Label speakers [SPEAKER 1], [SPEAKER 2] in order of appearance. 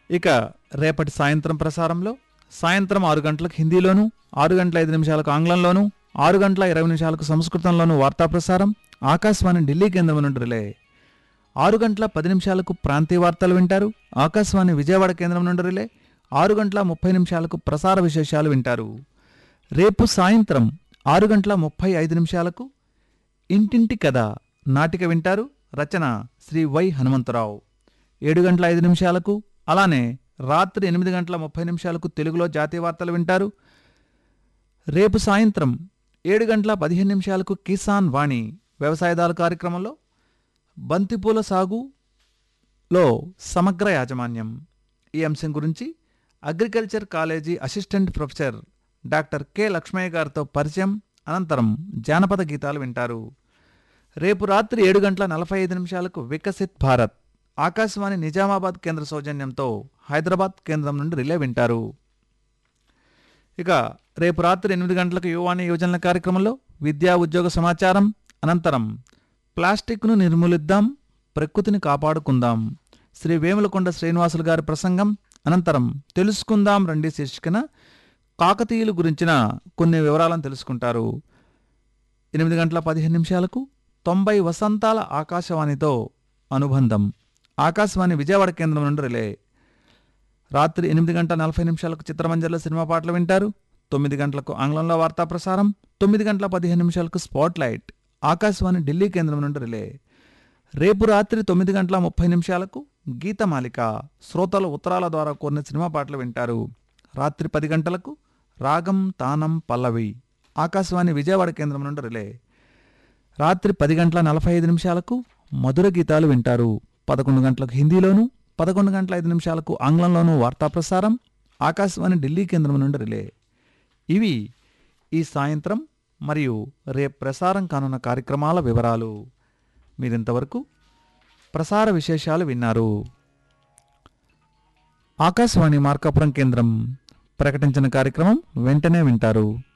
[SPEAKER 1] ఇక రేపటి సాయంత్రం ప్రసారంలో సాయంత్రం ఆరు గంటలకు హిందీలోను ఆరు గంటల ఐదు నిమిషాలకు ఆంగ్లంలోను ఆరు గంటల ఇరవై నిమిషాలకు సంస్కృతంలోను వార్తా ప్రసారం ఆకాశవాణి ఢిల్లీ కేంద్రం నుండి రిలే ఆరు గంటల పది నిమిషాలకు ప్రాంతీయ వార్తలు వింటారు ఆకాశవాణి విజయవాడ కేంద్రం నుండి రిలే ఆరు గంటల ముప్పై నిమిషాలకు ప్రసార విశేషాలు వింటారు రేపు సాయంత్రం ఆరు గంటల ముప్పై ఐదు నిమిషాలకు ఇంటింటి కథ నాటిక వింటారు రచన శ్రీ వై హనుమంతరావు ఏడు గంటల ఐదు నిమిషాలకు అలానే రాత్రి ఎనిమిది గంటల ముప్పై నిమిషాలకు తెలుగులో జాతీయ వార్తలు వింటారు రేపు సాయంత్రం ఏడు గంటల పదిహేను నిమిషాలకు కిసాన్ వాణి వ్యవసాయదారు కార్యక్రమంలో బంతిపూల సాగులో సమగ్ర యాజమాన్యం ఈ అంశం గురించి agriculture college assistant professor doctor K Lakshmaiah గారితో పరిచయం అనంతరం జానపద గీతాలు వింటారు రేపు రాత్రి ఏడు గంటల నలభై ఐదు నిమిషాలకు వికసిత్ భారత్ ఆకాశవాణి నిజామాబాద్ కేంద్ర సౌజన్యంతో హైదరాబాద్ కేంద్రం నుండి రిలే వింటారు ఇక రేపు రాత్రి ఎనిమిది గంటలకు యువాణి యోజనల కార్యక్రమంలో విద్యా ఉద్యోగ సమాచారం అనంతరం ప్లాస్టిక్ను నిర్మూలిద్దాం ప్రకృతిని కాపాడుకుందాం శ్రీ వేములకొండ శ్రీనివాసులు గారి ప్రసంగం అనంతరం తెలుసుకుందాం రండి శీర్షికన కాకతీయులు గురించిన కొన్ని వివరాలను తెలుసుకుంటారు ఎనిమిది గంటల పదిహేను నిమిషాలకు తొంభై వసంతాల ఆకాశవాణితో అనుబంధం ఆకాశవాణి విజయవాడ కేంద్రం నుండి రిలే రాత్రి ఎనిమిది గంటల నలభై నిమిషాలకు చిత్రమంజర్లో సినిమా పాటలు వింటారు తొమ్మిది గంటలకు ఆంగ్లంలో వార్తా ప్రసారం తొమ్మిది గంటల పదిహేను నిమిషాలకు స్పాట్ లైట్ ఆకాశవాణి ఢిల్లీ కేంద్రం నుండి రిలే రేపు రాత్రి తొమ్మిది గంటల ముప్పై నిమిషాలకు గీతమాలిక శ్రోతలు ఉత్తరాల ద్వారా కోరిన సినిమా పాటలు వింటారు రాత్రి పది గంటలకు రాగం తానం పల్లవి ఆకాశవాణి విజయవాడ కేంద్రం నుండి రిలే రాత్రి పది గంటల నలభై ఐదు నిమిషాలకు మధుర గీతాలు వింటారు పదకొండు గంటలకు హిందీలోను పదకొండు గంటల ఐదు నిమిషాలకు ఆంగ్లంలోనూ వార్తా ప్రసారం ఆకాశవాణి ఢిల్లీ కేంద్రం నుండి రిలే ఇవి ఈ సాయంత్రం మరియు రేపు ప్రసారం కానున్న కార్యక్రమాల వివరాలు మీరింతవరకు ప్రసార విశేషాలు విన్నారు ఆకాశవాణి మార్కాపురం కేంద్రం ప్రకటించిన కార్యక్రమం వెంటనే వింటారు